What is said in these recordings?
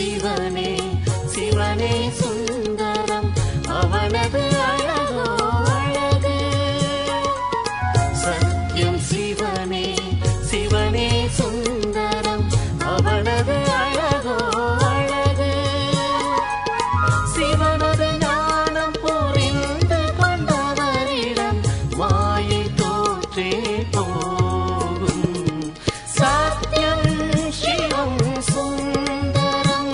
சிவனே சிவனே சுந்தரம் அவனது அழகோ அழகு சத்யம் சிவனே சிவனே சுந்தரம் அவனது அழகோ அழகு சிவனது ஞானம் புரிந்து கொண்டவரிடம் மாயை தோற்றே போகும் சத்யம் சிவம் சுந்தரம்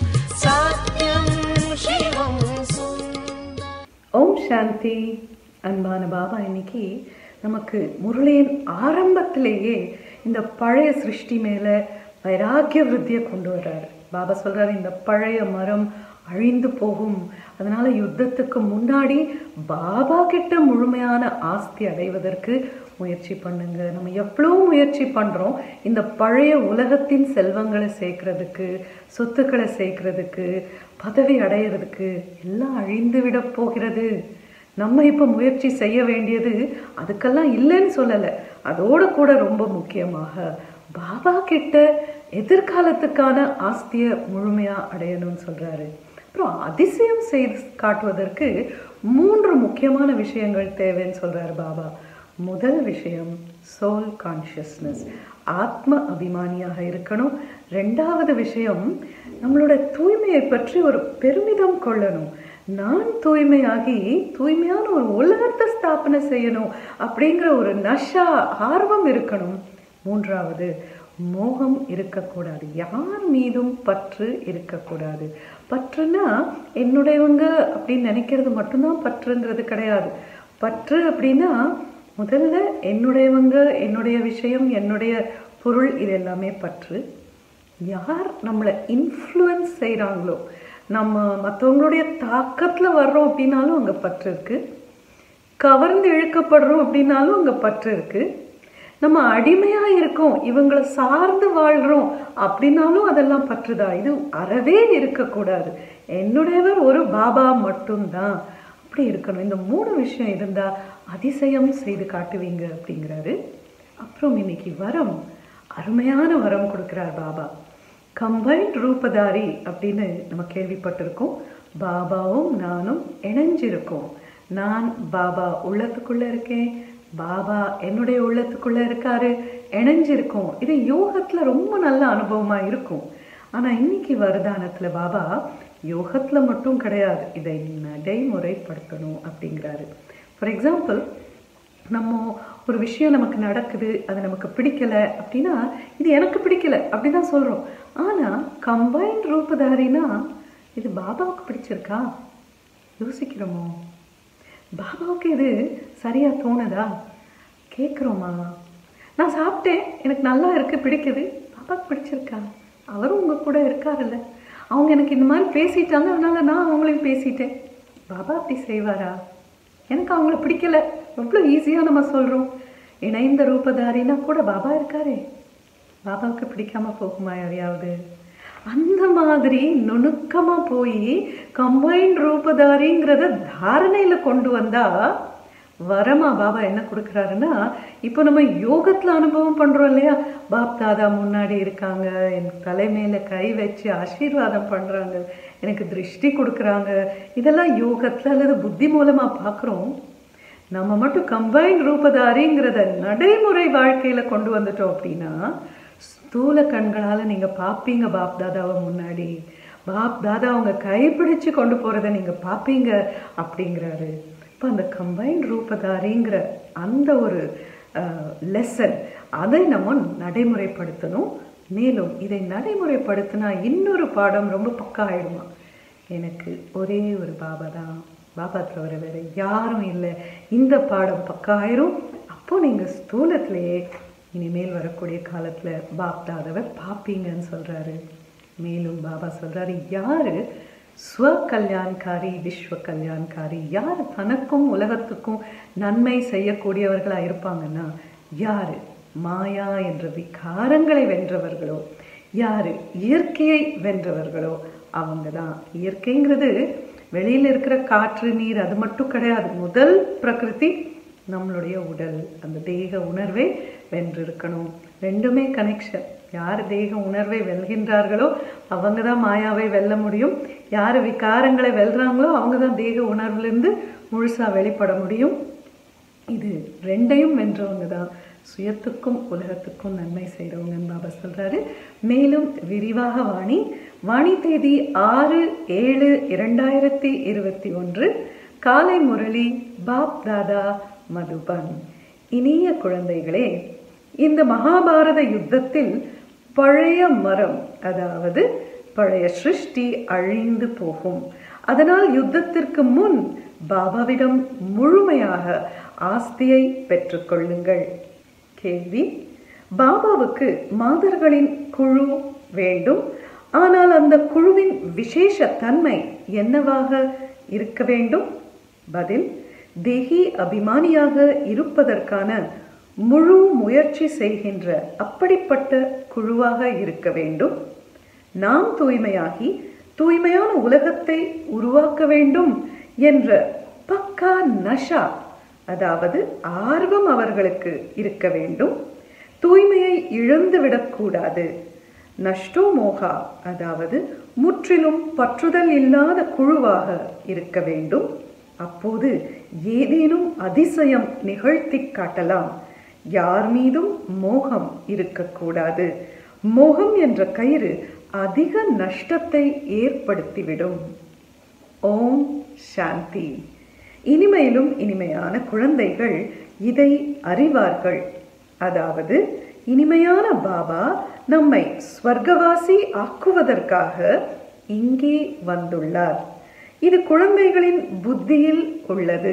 சத்யம் சிவம் சுந்தரம் ஓம் சாந்தி அன்பான பாபா இன்னைக்கு நமக்கு முரளியின் ஆரம்பத்திலேயே இந்த பழைய சிருஷ்டி மேல வைராக்கிய விருத்தியை கொண்டு வர்றாரு பாபா சொல்றாரு இந்த பழைய மரம் அழிந்து போகும் அதனால யுத்தத்துக்கு முன்னாடி பாபா கிட்ட முழுமையான ஆஸ்தி அடைவதற்கு முயற்சி பண்ணுங்க நம்ம எவ்வளோ முயற்சி பண்றோம் இந்த பழைய உலகத்தின் செல்வங்களை சேர்க்கறதுக்கு சொத்துக்களை சேர்க்கறதுக்கு பதவி அடையிறதுக்கு எல்லாம் அழிந்து விட போகிறது நம்ம இப்போ முயற்சி செய்ய வேண்டியது அதுக்கெல்லாம் இல்லைன்னு சொல்லலை அதோட கூட ரொம்ப முக்கியமாக பாபா கிட்ட எதிர்காலத்துக்கான ஆஸ்தியை முழுமையா அடையணும்னு சொல்றாரு அப்புறம் அதிசயம் செய்து காட்டுவதற்கு மூன்று முக்கியமான விஷயங்கள் தேவைன்னு சொல்றாரு பாபா முதல் விஷயம் சோல் கான்ஷியஸ்னஸ் ஆத்ம அபிமானியாக இருக்கணும் ரெண்டாவது விஷயம் நம்மளோட தூய்மையை பற்றி ஒரு பெருமிதம் கொள்ளணும் நான் தூய்மையாகி தூய்மையான ஒரு உலகத்தை ஸ்தாபனை செய்யணும் அப்படிங்கிற ஒரு நஷா ஆர்வம் இருக்கணும் மூன்றாவது மோகம் இருக்கக்கூடாது யார் மீதும் பற்று இருக்கக்கூடாது பற்றுனா என்னுடையவங்க அப்படின்னு நினைக்கிறது மட்டும்தான் பற்றுங்கிறது கிடையாது பற்று அப்படின்னா முதல்ல என்னுடையவங்க என்னுடைய விஷயம் என்னுடைய பொருள் இது எல்லாமே பற்று யார் நம்மளை இன்ஃப்ளூயன்ஸ் செய்கிறாங்களோ நம்ம மற்றவங்களுடைய தாக்கத்தில் வர்றோம் அப்படின்னாலும் அங்கே பற்று இருக்கு கவர்ந்து இழுக்கப்படுறோம் அப்படின்னாலும் அங்கே பற்று இருக்கு நம்ம அடிமையா இருக்கோம் இவங்களை சார்ந்து வாழ்றோம் அப்படின்னாலும் அதெல்லாம் பற்றுதா இது அறவே இருக்கக்கூடாது என்னுடையவர் ஒரு பாபா மட்டும்தான் அப்படி இருக்கணும் இந்த மூணு விஷயம் இருந்தா அதிசயம் செய்து காட்டுவீங்க அப்படிங்கிறாரு அப்புறம் இன்னைக்கு வரம் அருமையான வரம் கொடுக்கிறார் பாபா கம்பைன்ட் ரூபதாரி அப்படின்னு நம்ம கேள்விப்பட்டிருக்கோம் பாபாவும் நானும் இணைஞ்சிருக்கோம் நான் பாபா உள்ளத்துக்குள்ள இருக்கேன் பாபா என்னுடைய உள்ளத்துக்குள்ள இருக்காரு இணைஞ்சிருக்கோம் இது யோகத்துல ரொம்ப நல்ல அனுபவமா இருக்கும் ஆனா இன்னைக்கு வரதானத்துல பாபா யோகத்துல மட்டும் கிடையாது இதை நடைமுறைப்படுத்தணும் அப்படிங்கிறாரு ஃபார் எக்ஸாம்பிள் நம்ம ஒரு விஷயம் நமக்கு நடக்குது அது நமக்கு பிடிக்கல அப்படின்னா இது எனக்கு பிடிக்கல அப்படிதான் சொல்றோம் ஆனா கம்பைன்ட் ரூபதாரினா இது பாபாவுக்கு பிடிச்சிருக்கா யோசிக்கிறோமோ பாபாவுக்கு இது சரியா தோணுதா கேட்குறோமா நான் சாப்பிட்டேன் எனக்கு நல்லா இருக்கு பிடிக்குது பாப்பாவுக்கு பிடிச்சிருக்கா அவரும் உங்க கூட இருக்காருல்ல அவங்க எனக்கு இந்த மாதிரி பேசிட்டாங்க அதனால நான் அவங்களையும் பேசிட்டேன் பாபா அப்படி செய்வாரா எனக்கு அவங்கள பிடிக்கல எவ்வளோ ஈஸியாக நம்ம சொல்கிறோம் இணைந்த ரூபதாரினா கூட பாபா இருக்காரே பாபாவுக்கு பிடிக்காம போகுமா யாரையாவது அந்த மாதிரி நுணுக்கமா போய் கம்பைன்ட் ரூபதாரிங்கிறத தாரணையில கொண்டு வந்தா வரமா பாபா என்ன கொடுக்குறாருன்னா இப்போ நம்ம யோகத்துல அனுபவம் பண்றோம் இல்லையா பாப் தாதா முன்னாடி இருக்காங்க என் தலைமையில கை வச்சு ஆசீர்வாதம் பண்றாங்க எனக்கு திருஷ்டி கொடுக்குறாங்க இதெல்லாம் யோகத்துல அல்லது புத்தி மூலமா பார்க்குறோம் நம்ம மட்டும் கம்பைன் ரூபதாரிங்கிறத நடைமுறை வாழ்க்கையில கொண்டு வந்துட்டோம் அப்படின்னா ஸ்தூல கண்களால நீங்க பாப்பீங்க பாப் தாதாவை முன்னாடி பாப் தாதா அவங்க கைப்பிடிச்சு கொண்டு போறதை நீங்க பாப்பீங்க அப்படிங்கிறாரு இப்போ அந்த கம்பைன் ரூபதாரிங்கிற அந்த ஒரு லெசன் அதை நம்ம நடைமுறைப்படுத்தணும் மேலும் இதை நடைமுறைப்படுத்தினா இன்னொரு பாடம் ரொம்ப பக்கா ஆயிடுமா எனக்கு ஒரே ஒரு பாபா தான் பாபா தவிர வேற யாரும் இல்லை இந்த பாடம் பக்கா ஆயிரும் அப்போ நீங்க ஸ்தூலத்திலேயே இனிமேல் வரக்கூடிய காலத்துல பாப் தாதாவை பார்ப்பீங்கன்னு சொல்றாரு மேலும் பாபா சொல்றாரு யாரு ஸ்வ கல்யாண்காரி விஸ்வ கல்யாண்காரி யார் தனக்கும் உலகத்துக்கும் நன்மை செய்யக்கூடியவர்களா இருப்பாங்கன்னா யாரு மாயா என்ற விகாரங்களை வென்றவர்களோ யாரு இயற்கையை வென்றவர்களோ அவங்க தான் இயற்கைங்கிறது வெளியில இருக்கிற காற்று நீர் அது மட்டும் கிடையாது முதல் பிரகிருதி நம்மளுடைய உடல் அந்த தேக உணர்வை வென்றிருக்கணும் ரெண்டுமே கனெக்ஷன் யார் தேக உணர்வை வெல்கின்றார்களோ அவங்க தான் மாயாவை வெல்ல முடியும் யார் விகாரங்களை வெல்றாங்களோ அவங்க தான் தேக உணர்விலிருந்து முழுசா வெளிப்பட முடியும் இது ரெண்டையும் வென்றவங்க தான் சுயத்துக்கும் உலகத்துக்கும் நன்மை செய்கிறவங்கன்னு பாபா சொல்றாரு மேலும் விரிவாக வாணி வாணி தேதி ஆறு ஏழு இரண்டாயிரத்தி இருபத்தி ஒன்று காலை முரளி பாப் தாதா மதுபன் இனிய குழந்தைகளே இந்த மகாபாரத யுத்தத்தில் பழைய மரம் அதாவது பழைய சிருஷ்டி அழிந்து போகும் அதனால் யுத்தத்திற்கு முன் பாபாவிடம் முழுமையாக ஆஸ்தியை பெற்றுக்கொள்ளுங்கள் கேள்வி பாபாவுக்கு மாதர்களின் குழு வேண்டும் ஆனால் அந்த குழுவின் விசேஷ தன்மை என்னவாக இருக்க வேண்டும் பதில் தேகி அபிமானியாக இருப்பதற்கான முழு முயற்சி செய்கின்ற அப்படிப்பட்ட குழுவாக இருக்க வேண்டும் நாம் தூய்மையாகி தூய்மையான உலகத்தை உருவாக்க வேண்டும் என்ற பக்கா நஷா அதாவது ஆர்வம் அவர்களுக்கு இருக்க வேண்டும் தூய்மையை இழந்து விடக்கூடாது நஷ்டோ மோகா அதாவது முற்றிலும் பற்றுதல் இல்லாத குழுவாக இருக்க வேண்டும் அப்போது ஏதேனும் அதிசயம் நிகழ்த்தி காட்டலாம் யார் மீதும் மோகம் இருக்கக்கூடாது மோகம் என்ற கயிறு அதிக நஷ்டத்தை ஏற்படுத்திவிடும் ஓம் சாந்தி இனிமையிலும் இனிமையான குழந்தைகள் இதை அறிவார்கள் அதாவது இனிமையான பாபா நம்மை ஸ்வர்க்கவாசி ஆக்குவதற்காக இங்கே வந்துள்ளார் இது குழந்தைகளின் புத்தியில் உள்ளது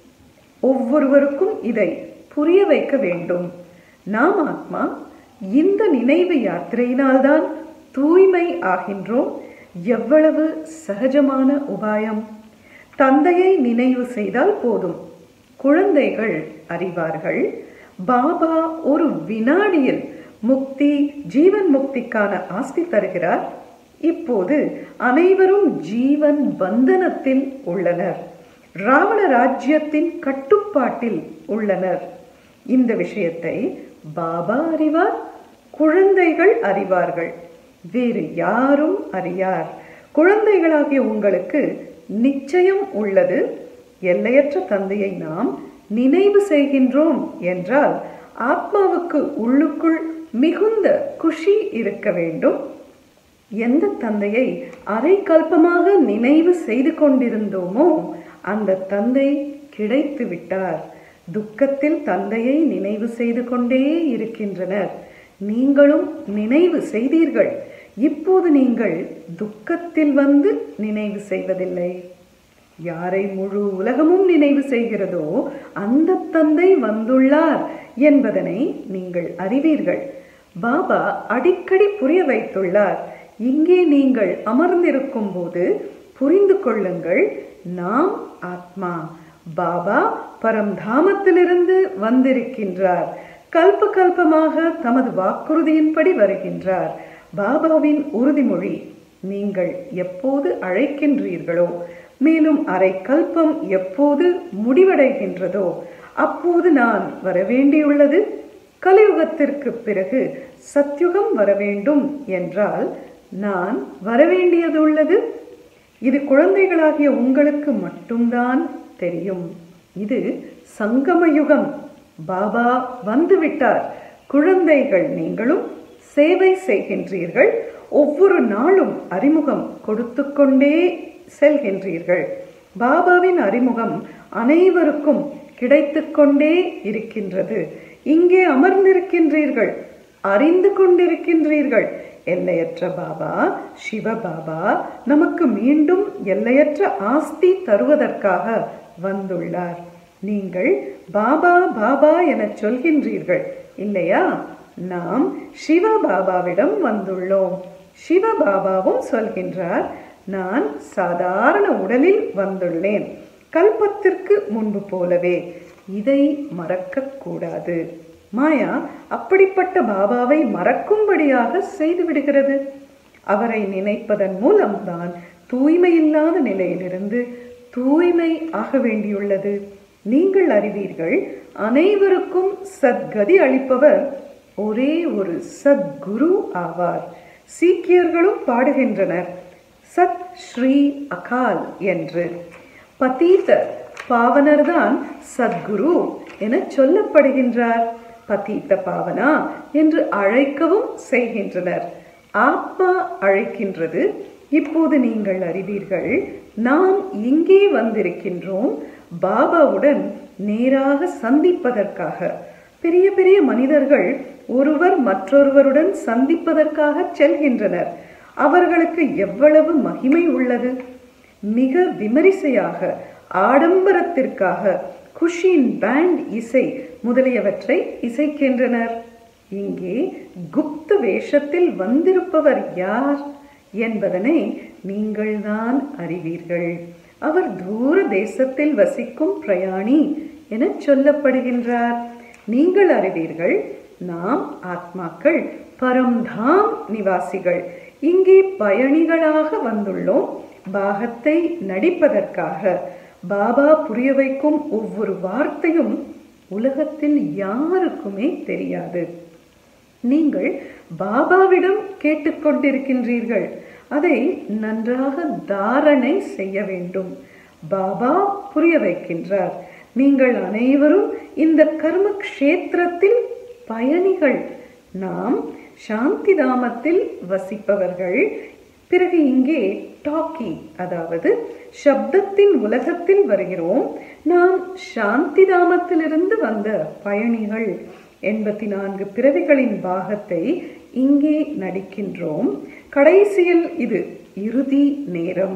ஒவ்வொருவருக்கும் இதை புரிய வைக்க வேண்டும் நாம் ஆத்மா இந்த நினைவு யாத்திரையினால்தான் தூய்மை ஆகின்றோம் எவ்வளவு சகஜமான உபாயம் தந்தையை நினைவு செய்தால் போதும் குழந்தைகள் அறிவார்கள் பாபா ஒரு வினாடியில் முக்தி ஜீவன் முக்திக்கான ஆஸ்தி தருகிறார் இப்போது அனைவரும் ஜீவன் பந்தனத்தில் உள்ளனர் ராவண ராஜ்யத்தின் கட்டுப்பாட்டில் உள்ளனர் இந்த விஷயத்தை பாபா அறிவார் குழந்தைகள் அறிவார்கள் வேறு யாரும் அறியார் குழந்தைகளாகிய உங்களுக்கு நிச்சயம் உள்ளது எல்லையற்ற தந்தையை நாம் நினைவு செய்கின்றோம் என்றால் ஆத்மாவுக்கு உள்ளுக்குள் மிகுந்த குஷி இருக்க வேண்டும் எந்த தந்தையை அரை கல்பமாக நினைவு செய்து கொண்டிருந்தோமோ அந்த தந்தை கிடைத்து விட்டார் துக்கத்தில் தந்தையை நினைவு செய்து கொண்டே இருக்கின்றனர் நீங்களும் நினைவு செய்தீர்கள் இப்போது நீங்கள் துக்கத்தில் வந்து நினைவு செய்வதில்லை யாரை முழு உலகமும் நினைவு செய்கிறதோ அந்த தந்தை வந்துள்ளார் என்பதனை நீங்கள் அறிவீர்கள் பாபா அடிக்கடி புரிய வைத்துள்ளார் இங்கே நீங்கள் அமர்ந்திருக்கும் போது புரிந்து கொள்ளுங்கள் நாம் ஆத்மா பாபா பரம்தாமத்திலிருந்து வந்திருக்கின்றார் கல்ப கல்பமாக தமது வாக்குறுதியின்படி வருகின்றார் பாபாவின் உறுதிமொழி நீங்கள் எப்போது அழைக்கின்றீர்களோ மேலும் அரை கல்பம் எப்போது முடிவடைகின்றதோ அப்போது நான் வரவேண்டியுள்ளது கலியுகத்திற்கு பிறகு சத்யுகம் வரவேண்டும் என்றால் நான் வரவேண்டியதுள்ளது இது குழந்தைகளாகிய உங்களுக்கு மட்டும்தான் தெரியும் இது சங்கமயுகம் பாபா வந்துவிட்டார் குழந்தைகள் நீங்களும் சேவை செய்கின்றீர்கள் ஒவ்வொரு நாளும் அறிமுகம் கொடுத்து கொண்டே செல்கின்றீர்கள் பாபாவின் அறிமுகம் அனைவருக்கும் கிடைத்து கொண்டே இருக்கின்றது இங்கே அமர்ந்திருக்கின்றீர்கள் அறிந்து கொண்டிருக்கின்றீர்கள் எல்லையற்ற பாபா சிவ பாபா நமக்கு மீண்டும் எல்லையற்ற ஆஸ்தி தருவதற்காக வந்துள்ளார் நீங்கள் பாபா பாபா என சொல்கின்றீர்கள் இல்லையா நாம் சிவ பாபாவிடம் வந்துள்ளோம் சிவ பாபாவும் சொல்கின்றார் நான் சாதாரண உடலில் வந்துள்ளேன் கல்பத்திற்கு முன்பு போலவே இதை மறக்கக்கூடாது மாயா அப்படிப்பட்ட பாபாவை மறக்கும்படியாக செய்து விடுகிறது அவரை நினைப்பதன் மூலம்தான் தூய்மையில்லாத நிலையிலிருந்து தூய்மை ஆக வேண்டியுள்ளது நீங்கள் அறிவீர்கள் அனைவருக்கும் சத்கதி அளிப்பவர் ஒரே ஒரு சத்குரு ஆவார் சீக்கியர்களும் பாடுகின்றனர் சத் ஸ்ரீ அகால் என்று பதீத பாவனர்தான் சத்குரு என சொல்லப்படுகின்றார் பதீத்த பாவனா என்று அழைக்கவும் செய்கின்றனர் ஆத்மா அழைக்கின்றது இப்போது நீங்கள் அறிவீர்கள் நாம் இங்கே வந்திருக்கின்றோம் பாபாவுடன் நேராக சந்திப்பதற்காக பெரிய பெரிய மனிதர்கள் ஒருவர் மற்றொருவருடன் சந்திப்பதற்காக செல்கின்றனர் அவர்களுக்கு எவ்வளவு மகிமை உள்ளது மிக விமரிசையாக ஆடம்பரத்திற்காக குஷின் பேண்ட் இசை முதலியவற்றை இசைக்கின்றனர் இங்கே குப்த வேஷத்தில் வந்திருப்பவர் யார் என்பதனை நீங்கள்தான் அறிவீர்கள் அவர் தூர தேசத்தில் வசிக்கும் பிரயாணி என சொல்லப்படுகின்றார் நீங்கள் அறிவீர்கள் நாம் ஆத்மாக்கள் பரம்தாம் நிவாசிகள் இங்கே பயணிகளாக வந்துள்ளோம் பாகத்தை நடிப்பதற்காக பாபா புரிய வைக்கும் ஒவ்வொரு வார்த்தையும் உலகத்தில் யாருக்குமே தெரியாது நீங்கள் பாபாவிடம் கேட்டுக்கொண்டிருக்கின்றீர்கள் அதை நன்றாக தாரணை செய்ய வேண்டும் பாபா புரிய வைக்கின்றார் நீங்கள் அனைவரும் இந்த கர்ம கஷேத்திரத்தில் பயணிகள் நாம் சாந்தி தாமத்தில் வசிப்பவர்கள் பிறகு இங்கே டாக்கி அதாவது சப்தத்தின் உலகத்தில் வருகிறோம் நாம் சாந்தி தாமத்திலிருந்து வந்த பயணிகள் எண்பத்தி நான்கு பிறவிகளின் பாகத்தை இங்கே நடிக்கின்றோம் கடைசியில் இது இறுதி நேரம்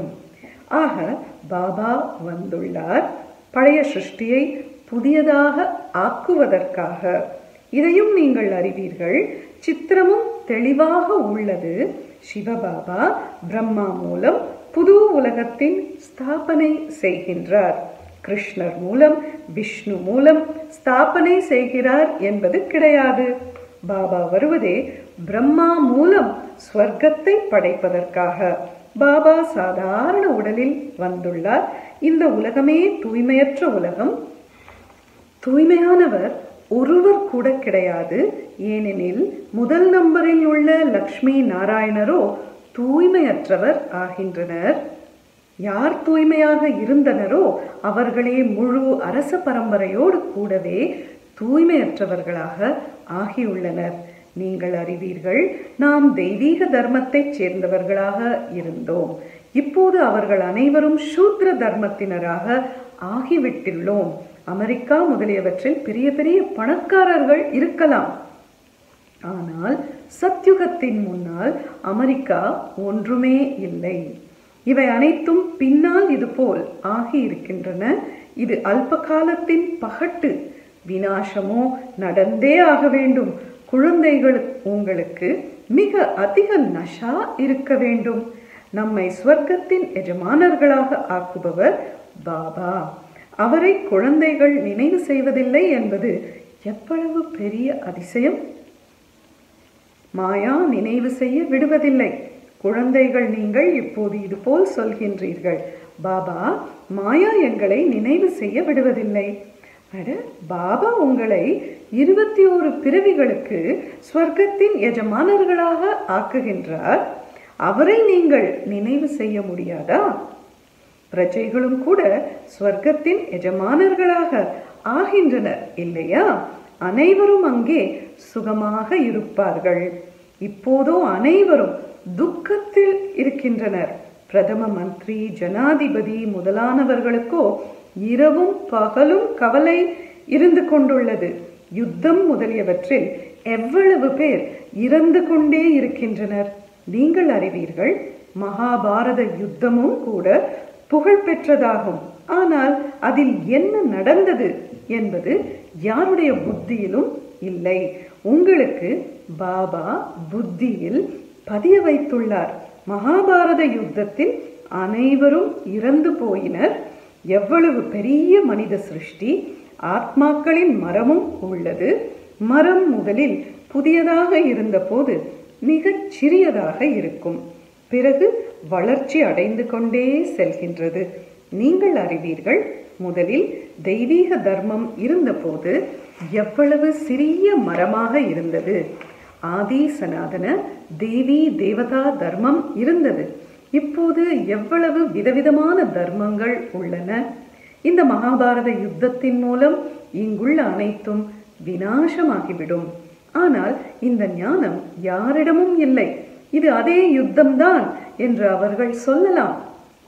ஆக பாபா வந்துள்ளார் பழைய சிருஷ்டியை புதியதாக ஆக்குவதற்காக இதையும் நீங்கள் அறிவீர்கள் சித்திரமும் தெளிவாக உள்ளது சிவபாபா பிரம்மா மூலம் புது உலகத்தின் ஸ்தாபனை செய்கின்றார் கிருஷ்ணர் மூலம் விஷ்ணு மூலம் ஸ்தாபனை செய்கிறார் என்பது கிடையாது பாபா வருவதே பிரம்மா மூலம் ஸ்வர்க்கத்தை படைப்பதற்காக பாபா சாதாரண உடலில் வந்துள்ளார் இந்த உலகமே தூய்மையற்ற உலகம் தூய்மையானவர் ஒருவர் கூட கிடையாது ஏனெனில் முதல் நம்பரில் உள்ள லக்ஷ்மி நாராயணரோ தூய்மையற்றவர் ஆகின்றனர் யார் தூய்மையாக இருந்தனரோ அவர்களே முழு அரச பரம்பரையோடு கூடவே தூய்மையற்றவர்களாக ஆகியுள்ளனர் நீங்கள் அறிவீர்கள் நாம் தெய்வீக தர்மத்தைச் சேர்ந்தவர்களாக இருந்தோம் இப்போது அவர்கள் அனைவரும் சூத்ர தர்மத்தினராக ஆகிவிட்டுள்ளோம் அமெரிக்கா முதலியவற்றில் பெரிய பெரிய பணக்காரர்கள் இருக்கலாம் ஆனால் சத்யுகத்தின் முன்னால் அமெரிக்கா ஒன்றுமே இல்லை இவை அனைத்தும் பின்னால் இதுபோல் ஆகி இருக்கின்றன இது அல்ப காலத்தின் பகட்டு வினாசமோ நடந்தே ஆக வேண்டும் குழந்தைகள் உங்களுக்கு மிக அதிக நஷா இருக்க வேண்டும் நம்மை ஸ்வர்க்கத்தின் எஜமானர்களாக ஆக்குபவர் பாபா அவரை குழந்தைகள் நினைவு செய்வதில்லை என்பது எவ்வளவு பெரிய அதிசயம் மாயா நினைவு செய்ய விடுவதில்லை குழந்தைகள் நீங்கள் இப்போது இதுபோல் சொல்கின்றீர்கள் பாபா மாயா எங்களை நினைவு செய்ய விடுவதில்லை அட பாபா உங்களை இருபத்தி ஓரு பிறவிகளுக்கு ஸ்வர்க்கத்தின் எஜமானர்களாக ஆக்குகின்றார் அவரை நீங்கள் நினைவு செய்ய முடியாதா பிரஜைகளும் கூட ஸ்வர்க்கத்தின் எஜமானர்களாக ஆகின்றனர் இல்லையா அனைவரும் அங்கே சுகமாக இருப்பார்கள் இப்போதோ அனைவரும் துக்கத்தில் இருக்கின்றனர் பிரதம மந்திரி ஜனாதிபதி முதலானவர்களுக்கோ இரவும் பகலும் கவலை இருந்து கொண்டுள்ளது யுத்தம் முதலியவற்றில் எவ்வளவு பேர் இறந்து கொண்டே இருக்கின்றனர் நீங்கள் அறிவீர்கள் மகாபாரத யுத்தமும் கூட புகழ் பெற்றதாகும் ஆனால் அதில் என்ன நடந்தது என்பது யாருடைய புத்தியிலும் இல்லை உங்களுக்கு பாபா புத்தியில் பதிய வைத்துள்ளார் மகாபாரத யுத்தத்தில் அனைவரும் இறந்து போயினர் எவ்வளவு பெரிய மனித சிருஷ்டி ஆத்மாக்களின் மரமும் உள்ளது மரம் முதலில் புதியதாக இருந்தபோது மிகச் சிறியதாக இருக்கும் பிறகு வளர்ச்சி அடைந்து கொண்டே செல்கின்றது நீங்கள் அறிவீர்கள் முதலில் தெய்வீக தர்மம் இருந்தபோது எவ்வளவு சிறிய மரமாக இருந்தது ஆதி சனாதன தேவி தேவதா தர்மம் இருந்தது இப்போது எவ்வளவு விதவிதமான தர்மங்கள் உள்ளன இந்த மகாபாரத யுத்தத்தின் மூலம் இங்குள்ள அனைத்தும் வினாசமாகிவிடும் ஆனால் இந்த ஞானம் யாரிடமும் இல்லை இது அதே யுத்தம்தான் என்று அவர்கள் சொல்லலாம்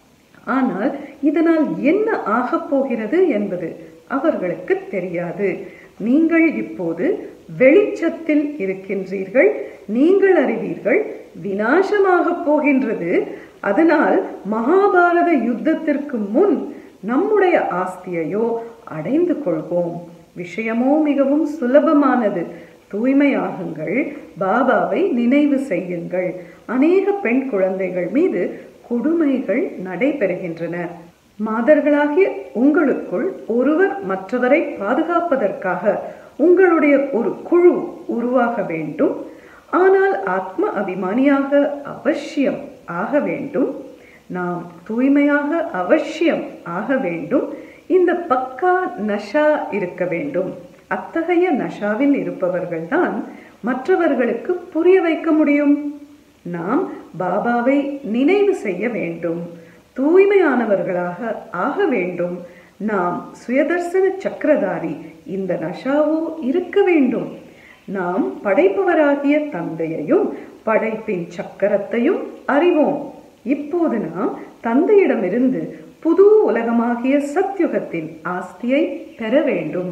ஆனால் இதனால் என்ன ஆகப் போகிறது என்பது அவர்களுக்கு தெரியாது நீங்கள் இப்போது வெளிச்சத்தில் இருக்கின்றீர்கள் நீங்கள் அறிவீர்கள் வினாசமாகப் போகின்றது அதனால் மகாபாரத யுத்தத்திற்கு முன் நம்முடைய ஆஸ்தியையோ அடைந்து கொள்வோம் விஷயமோ மிகவும் சுலபமானது தூய்மையாகுங்கள் பாபாவை நினைவு செய்யுங்கள் அநேக பெண் குழந்தைகள் மீது கொடுமைகள் நடைபெறுகின்றன மாதர்களாகிய உங்களுக்குள் ஒருவர் மற்றவரை பாதுகாப்பதற்காக உங்களுடைய ஒரு குழு உருவாக வேண்டும் ஆனால் ஆத்ம அபிமானியாக அவசியம் ஆக வேண்டும் நாம் தூய்மையாக அவசியம் ஆக வேண்டும் இந்த பக்கா நஷா இருக்க வேண்டும் அத்தகைய நஷாவில் இருப்பவர்கள்தான் மற்றவர்களுக்கு புரிய வைக்க முடியும் நாம் பாபாவை நினைவு செய்ய வேண்டும் தூய்மையானவர்களாக ஆக வேண்டும் நாம் சுயதர்சன சக்கரதாரி இந்த நஷாவோ இருக்க வேண்டும் நாம் படைப்பவராகிய தந்தையையும் படைப்பின் சக்கரத்தையும் அறிவோம் இப்போது நாம் தந்தையிடமிருந்து புது உலகமாகிய சத்யுகத்தின் ஆஸ்தியை பெற வேண்டும்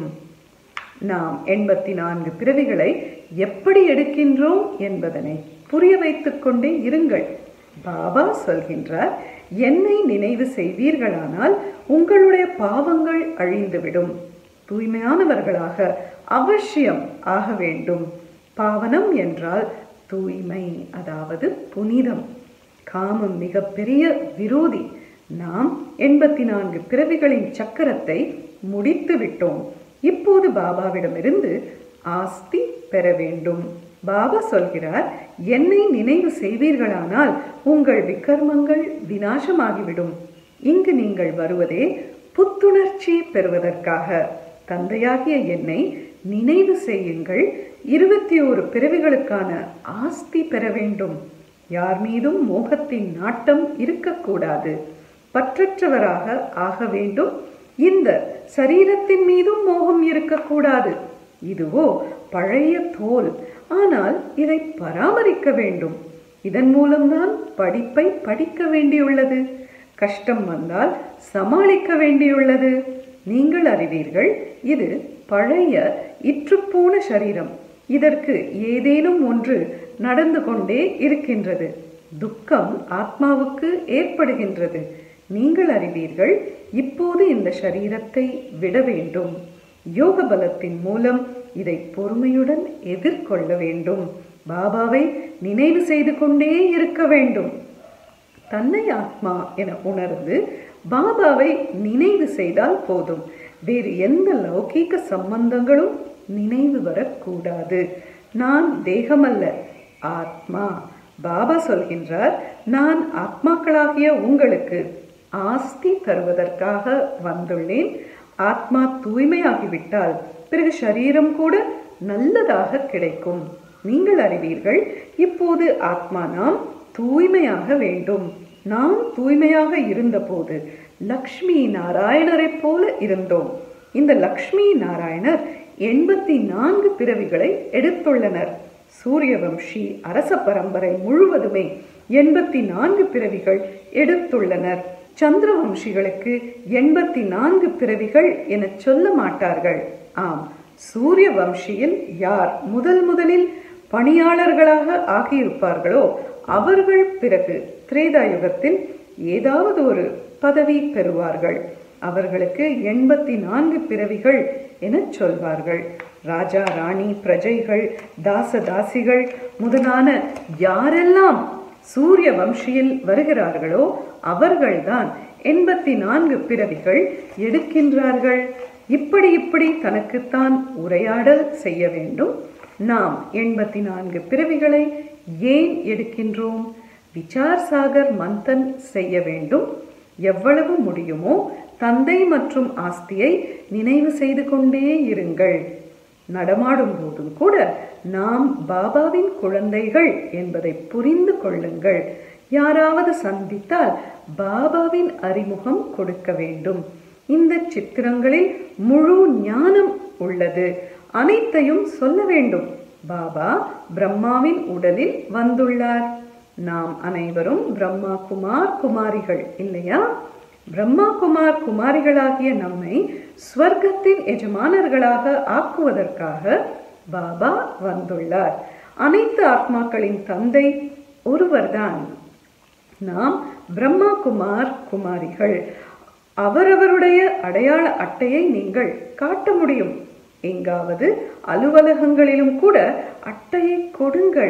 நாம் எண்பத்தி நான்கு பிறவிகளை எப்படி எடுக்கின்றோம் என்பதனை புரிய வைத்துக் கொண்டே இருங்கள் பாபா சொல்கின்றார் என்னை நினைவு செய்வீர்களானால் உங்களுடைய பாவங்கள் அழிந்துவிடும் தூய்மையானவர்களாக அவசியம் ஆக வேண்டும் பாவனம் என்றால் தூய்மை அதாவது புனிதம் காமம் மிகப்பெரிய விரோதி நாம் எண்பத்தி நான்கு பிறவிகளின் சக்கரத்தை முடித்து விட்டோம் இப்போது பாபாவிடமிருந்து ஆஸ்தி பெற வேண்டும் பாபா சொல்கிறார் என்னை நினைவு செய்வீர்களானால் உங்கள் விக்கர்மங்கள் வினாசமாகிவிடும் இங்கு நீங்கள் வருவதே புத்துணர்ச்சி பெறுவதற்காக தந்தையாகிய என்னை நினைவு செய்யுங்கள் இருபத்தி ஓரு பிறவிகளுக்கான ஆஸ்தி பெற வேண்டும் யார் மீதும் மோகத்தின் நாட்டம் இருக்கக்கூடாது பற்றற்றவராக ஆக வேண்டும் இந்த சரீரத்தின் மீதும் மோகம் இருக்கக்கூடாது இதுவோ பழைய தோல் ஆனால் இதை பராமரிக்க வேண்டும் இதன் மூலம்தான் படிப்பை படிக்க வேண்டியுள்ளது கஷ்டம் வந்தால் சமாளிக்க வேண்டியுள்ளது நீங்கள் அறிவீர்கள் இது பழைய இற்றுப்போன சரீரம் இதற்கு ஏதேனும் ஒன்று நடந்து கொண்டே இருக்கின்றது துக்கம் ஆத்மாவுக்கு ஏற்படுகின்றது நீங்கள் அறிவீர்கள் இப்போது இந்த சரீரத்தை விட வேண்டும் யோக பலத்தின் மூலம் இதை பொறுமையுடன் எதிர்கொள்ள வேண்டும் பாபாவை நினைவு செய்து கொண்டே இருக்க வேண்டும் தன்னை ஆத்மா என உணர்ந்து பாபாவை நினைவு செய்தால் போதும் வேறு எந்த லௌகீக சம்பந்தங்களும் நினைவு வரக்கூடாது நான் தேகமல்ல ஆத்மா பாபா சொல்கின்றார் நான் ஆத்மாக்களாகிய உங்களுக்கு ஆஸ்தி தருவதற்காக வந்துள்ளேன் ஆத்மா தூய்மையாகிவிட்டால் பிறகு சரீரம் கூட நல்லதாக கிடைக்கும் நீங்கள் அறிவீர்கள் இப்போது ஆத்மா நாம் தூய்மையாக வேண்டும் நாம் தூய்மையாக இருந்தபோது லக்ஷ்மி நாராயணரைப் போல இருந்தோம் இந்த லக்ஷ்மி நாராயணர் எண்பத்தி நான்கு பிறவிகளை எடுத்துள்ளனர் சூரியவம்ஷி அரச பரம்பரை முழுவதுமே எண்பத்தி நான்கு பிறவிகள் எடுத்துள்ளனர் சந்திரவம்சிகளுக்கு எண்பத்தி நான்கு பிறவிகள் என சொல்ல மாட்டார்கள் ஆம் சூரிய வம்சியில் யார் முதல் முதலில் பணியாளர்களாக ஆகியிருப்பார்களோ அவர்கள் பிறகு திரேதா யுகத்தில் ஏதாவது ஒரு பதவி பெறுவார்கள் அவர்களுக்கு எண்பத்தி நான்கு பிறவிகள் என சொல்வார்கள் ராஜா ராணி பிரஜைகள் தாச தாசிகள் முதலான யாரெல்லாம் சூரிய வம்சியில் வருகிறார்களோ அவர்கள்தான் எண்பத்தி நான்கு பிறவிகள் எடுக்கின்றார்கள் இப்படி இப்படி தனக்குத்தான் உரையாடல் செய்ய வேண்டும் நாம் எண்பத்தி நான்கு பிறவிகளை ஏன் எடுக்கின்றோம் விசார் சாகர் மந்தன் செய்ய வேண்டும் எவ்வளவு முடியுமோ தந்தை மற்றும் ஆஸ்தியை நினைவு செய்து கொண்டே இருங்கள் நடமாடும் போதும் கூட நாம் பாபாவின் குழந்தைகள் என்பதை புரிந்து கொள்ளுங்கள் யாராவது சந்தித்தால் பாபாவின் அறிமுகம் கொடுக்க வேண்டும் இந்த சித்திரங்களில் முழு ஞானம் உள்ளது அனைத்தையும் சொல்ல வேண்டும் பாபா பிரம்மாவின் உடலில் வந்துள்ளார் நாம் அனைவரும் பிரம்மா குமார் குமாரிகள் இல்லையா பிரம்மா குமார் குமாரிகளாகிய நம்மை ஸ்வர்க்கத்தின் எஜமானர்களாக ஆக்குவதற்காக பாபா வந்துள்ளார் அனைத்து ஆத்மாக்களின் தந்தை ஒருவர்தான் நாம் பிரம்மா குமார் குமாரிகள் அவரவருடைய அடையாள அட்டையை நீங்கள் காட்ட முடியும் எங்காவது அலுவலகங்களிலும் கூட அட்டையை கொடுங்கள்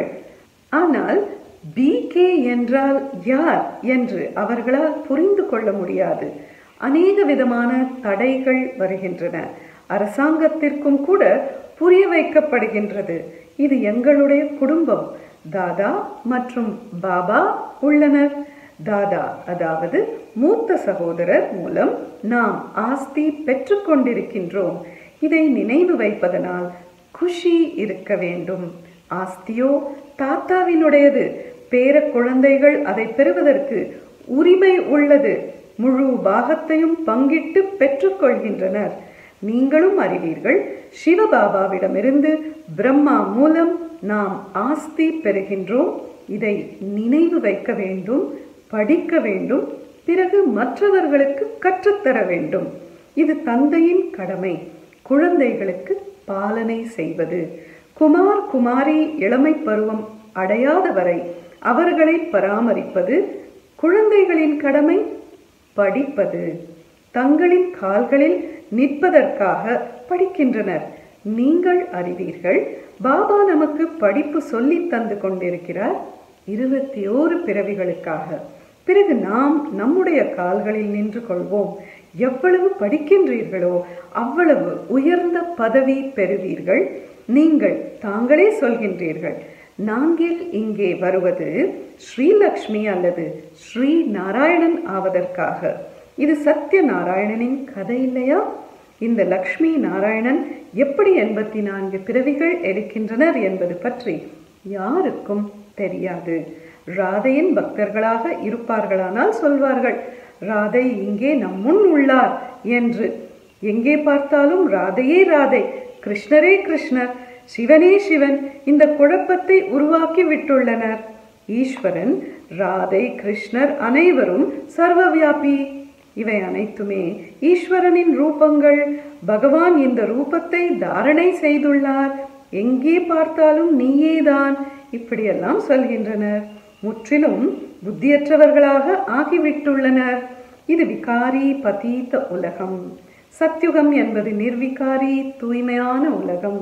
ஆனால் பிகே என்றால் யார் என்று அவர்களால் புரிந்து கொள்ள முடியாது அநேக விதமான தடைகள் வருகின்றன அரசாங்கத்திற்கும் கூட புரிய வைக்கப்படுகின்றது இது எங்களுடைய குடும்பம் தாதா மற்றும் பாபா உள்ளனர் தாதா அதாவது மூத்த சகோதரர் மூலம் நாம் ஆஸ்தி பெற்றுக்கொண்டிருக்கின்றோம் இதை நினைவு வைப்பதனால் குஷி இருக்க வேண்டும் ஆஸ்தியோ தாத்தாவினுடையது பேர குழந்தைகள் அதை பெறுவதற்கு உரிமை உள்ளது முழு பாகத்தையும் பங்கிட்டு பெற்றுக்கொள்கின்றனர் நீங்களும் அறிவீர்கள் சிவபாபாவிடமிருந்து பிரம்மா மூலம் நாம் ஆஸ்தி பெறுகின்றோம் இதை நினைவு வைக்க வேண்டும் படிக்க வேண்டும் பிறகு மற்றவர்களுக்கு கற்றுத்தர வேண்டும் இது தந்தையின் கடமை குழந்தைகளுக்கு பாலனை செய்வது குமார் குமாரி இளமை பருவம் அடையாத வரை அவர்களை பராமரிப்பது குழந்தைகளின் கடமை படிப்பது தங்களின் கால்களில் நிற்பதற்காக படிக்கின்றனர் நீங்கள் அறிவீர்கள் பாபா நமக்கு படிப்பு சொல்லி தந்து கொண்டிருக்கிறார் இருபத்தி ஓரு பிறவிகளுக்காக பிறகு நாம் நம்முடைய கால்களில் நின்று கொள்வோம் எவ்வளவு படிக்கின்றீர்களோ அவ்வளவு உயர்ந்த பதவி பெறுவீர்கள் நீங்கள் தாங்களே சொல்கின்றீர்கள் நாங்கள் இங்கே வருவது ஸ்ரீலக்ஷ்மி அல்லது ஸ்ரீ நாராயணன் ஆவதற்காக இது சத்ய நாராயணனின் கதை இல்லையா இந்த லக்ஷ்மி நாராயணன் எப்படி எண்பத்தி நான்கு பிறவிகள் எடுக்கின்றனர் என்பது பற்றி யாருக்கும் தெரியாது ராதையின் பக்தர்களாக இருப்பார்களானால் சொல்வார்கள் ராதை இங்கே நம்முன் உள்ளார் என்று எங்கே பார்த்தாலும் ராதையே ராதை கிருஷ்ணரே கிருஷ்ணர் சிவனே சிவன் இந்த குழப்பத்தை உருவாக்கி விட்டுள்ளனர் ஈஸ்வரன் ராதை கிருஷ்ணர் அனைவரும் சர்வவியாபி இவை அனைத்துமே ஈஸ்வரனின் ரூபங்கள் பகவான் இந்த ரூபத்தை தாரணை செய்துள்ளார் எங்கே பார்த்தாலும் நீயேதான் இப்படியெல்லாம் சொல்கின்றனர் முற்றிலும் புத்தியற்றவர்களாக ஆகிவிட்டுள்ளனர் இது விகாரி பதீத்த உலகம் சத்யுகம் என்பது நிர்விகாரி தூய்மையான உலகம்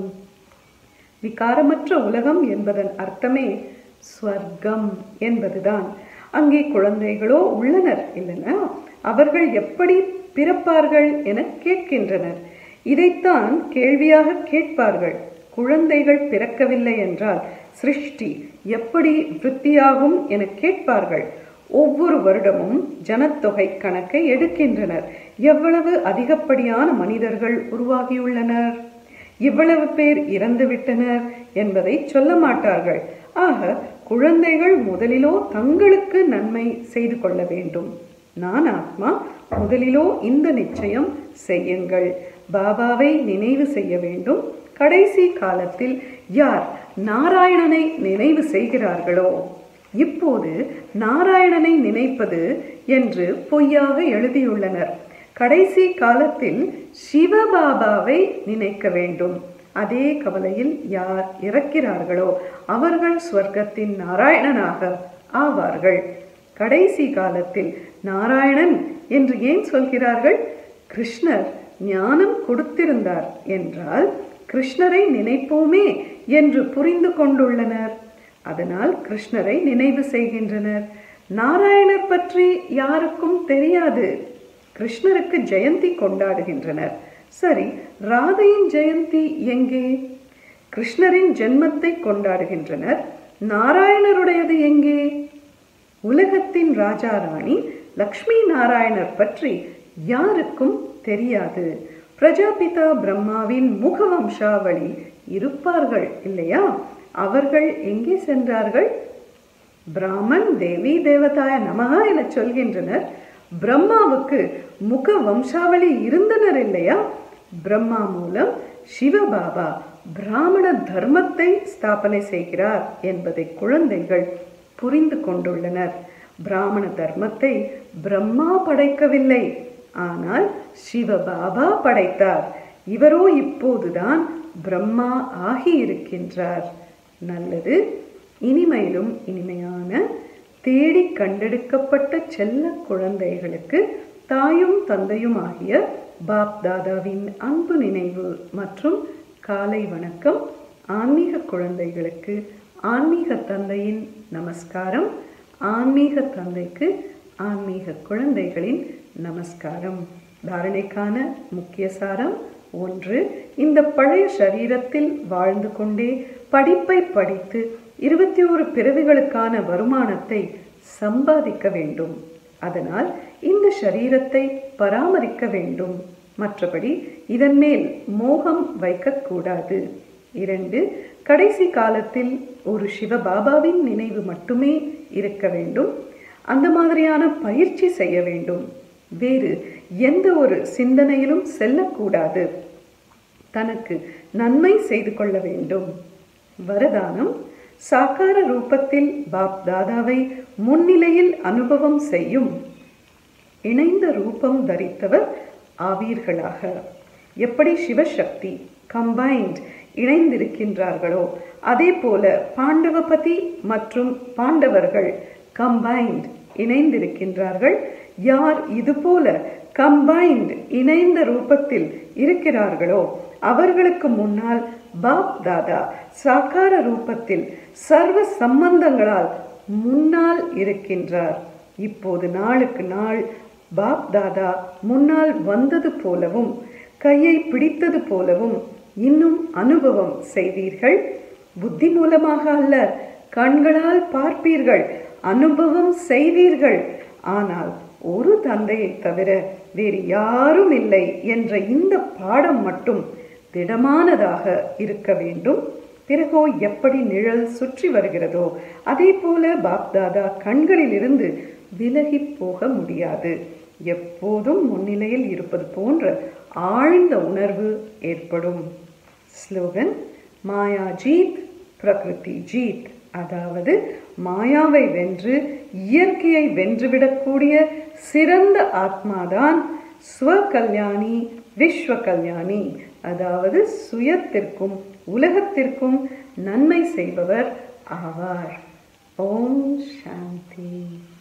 விகாரமற்ற உலகம் என்பதன் அர்த்தமே ஸ்வர்க்கம் என்பதுதான் அங்கே குழந்தைகளோ உள்ளனர் இல்லைனா அவர்கள் எப்படி பிறப்பார்கள் என கேட்கின்றனர் இதைத்தான் கேள்வியாக கேட்பார்கள் குழந்தைகள் பிறக்கவில்லை என்றால் சிருஷ்டி எப்படி விருத்தியாகும் என கேட்பார்கள் ஒவ்வொரு வருடமும் ஜனத்தொகை கணக்கை எடுக்கின்றனர் எவ்வளவு அதிகப்படியான மனிதர்கள் உருவாகியுள்ளனர் இவ்வளவு பேர் இறந்து விட்டனர் என்பதை சொல்ல மாட்டார்கள் ஆக குழந்தைகள் முதலிலோ தங்களுக்கு நன்மை செய்து கொள்ள வேண்டும் நான் ஆத்மா முதலிலோ இந்த நிச்சயம் செய்யுங்கள் பாபாவை நினைவு செய்ய வேண்டும் கடைசி காலத்தில் யார் நாராயணனை நினைவு செய்கிறார்களோ இப்போது நாராயணனை நினைப்பது என்று பொய்யாக எழுதியுள்ளனர் கடைசி காலத்தில் சிவபாபாவை நினைக்க வேண்டும் அதே கவலையில் யார் இறக்கிறார்களோ அவர்கள் ஸ்வர்க்கத்தின் நாராயணனாக ஆவார்கள் கடைசி காலத்தில் நாராயணன் என்று ஏன் சொல்கிறார்கள் கிருஷ்ணர் ஞானம் கொடுத்திருந்தார் என்றால் கிருஷ்ணரை நினைப்போமே என்று புரிந்து கொண்டுள்ளனர் அதனால் கிருஷ்ணரை நினைவு செய்கின்றனர் நாராயணர் பற்றி யாருக்கும் தெரியாது கிருஷ்ணருக்கு ஜெயந்தி கொண்டாடுகின்றனர் சரி ராதையின் ஜெயந்தி எங்கே கிருஷ்ணரின் ஜென்மத்தை கொண்டாடுகின்றனர் நாராயணருடையது எங்கே உலகத்தின் ராஜா ராணி லக்ஷ்மி நாராயணர் பற்றி யாருக்கும் தெரியாது பிரஜாபிதா பிரம்மாவின் முகவம்சாவளி இருப்பார்கள் இல்லையா அவர்கள் எங்கே சென்றார்கள் பிராமன் தேவி தேவதாய நமகா என சொல்கின்றனர் பிரம்மாவுக்கு முக வம்சாவளி இருந்தனர் இல்லையா பிரம்மா மூலம் சிவபாபா பிராமண தர்மத்தை ஸ்தாபனை செய்கிறார் என்பதை குழந்தைகள் புரிந்து கொண்டுள்ளனர் பிராமண தர்மத்தை பிரம்மா படைக்கவில்லை ஆனால் சிவபாபா படைத்தார் இவரோ இப்போதுதான் பிரம்மா ஆகி இருக்கின்றார் நல்லது இனிமையிலும் இனிமையான தேடி கண்டெடுக்கப்பட்ட செல்ல குழந்தைகளுக்கு தாயும் தந்தையும் ஆகிய பாப் தாதாவின் அன்பு நினைவு மற்றும் காலை வணக்கம் ஆன்மீக குழந்தைகளுக்கு ஆன்மீக தந்தையின் நமஸ்காரம் ஆன்மீக தந்தைக்கு ஆன்மீக குழந்தைகளின் நமஸ்காரம் தாரணைக்கான முக்கிய சாரம் ஒன்று இந்த பழைய சரீரத்தில் வாழ்ந்து கொண்டே படிப்பை படித்து இருபத்தி ஒரு பிறவிகளுக்கான வருமானத்தை சம்பாதிக்க வேண்டும் அதனால் இந்த சரீரத்தை பராமரிக்க வேண்டும் மற்றபடி இதன் மேல் மோகம் வைக்கக்கூடாது இரண்டு கடைசி காலத்தில் ஒரு சிவபாபாவின் நினைவு மட்டுமே இருக்க வேண்டும் அந்த மாதிரியான பயிற்சி செய்ய வேண்டும் வேறு எந்த ஒரு சிந்தனையிலும் செல்லக்கூடாது தனக்கு நன்மை செய்து கொள்ள வேண்டும் வரதானம் சாக்கார ரூபத்தில் பாப் தாதாவை முன்னிலையில் அனுபவம் செய்யும் இணைந்த ரூபம் தரித்தவர் ஆவீர்களாக எப்படி சிவசக்தி கம்பைன்ட் இணைந்திருக்கின்றார்களோ அதே போல பாண்டவபதி மற்றும் பாண்டவர்கள் கம்பைன்ட் இணைந்திருக்கின்றார்கள் யார் இதுபோல கம்பைன்ட் இணைந்த ரூபத்தில் இருக்கிறார்களோ அவர்களுக்கு முன்னால் பாப் தாதா சாக்கார ரூபத்தில் சர்வ சம்பந்தங்களால் முன்னால் இருக்கின்றார் இப்போது நாளுக்கு நாள் பாப் தாதா முன்னால் வந்தது போலவும் கையை பிடித்தது போலவும் இன்னும் அனுபவம் செய்வீர்கள் புத்தி மூலமாக அல்ல கண்களால் பார்ப்பீர்கள் அனுபவம் செய்வீர்கள் ஆனால் ஒரு தந்தையை தவிர வேறு யாரும் இல்லை என்ற இந்த பாடம் மட்டும் திடமானதாக இருக்க வேண்டும் பிறகோ எப்படி நிழல் சுற்றி வருகிறதோ அதே போல பாப்தாதா கண்களிலிருந்து விலகி போக முடியாது எப்போதும் முன்னிலையில் இருப்பது போன்ற ஆழ்ந்த உணர்வு ஏற்படும் ஸ்லோகன் மாயா ஜீத் பிரகிருதி ஜீத் அதாவது மாயாவை வென்று இயற்கையை வென்றுவிடக்கூடிய சிறந்த ஆத்மாதான் ஸ்வகல்யாணி விஸ்வ கல்யாணி அதாவது சுயத்திற்கும் உலகத்திற்கும் நன்மை செய்பவர் ஆவார் ஓம் சாந்தி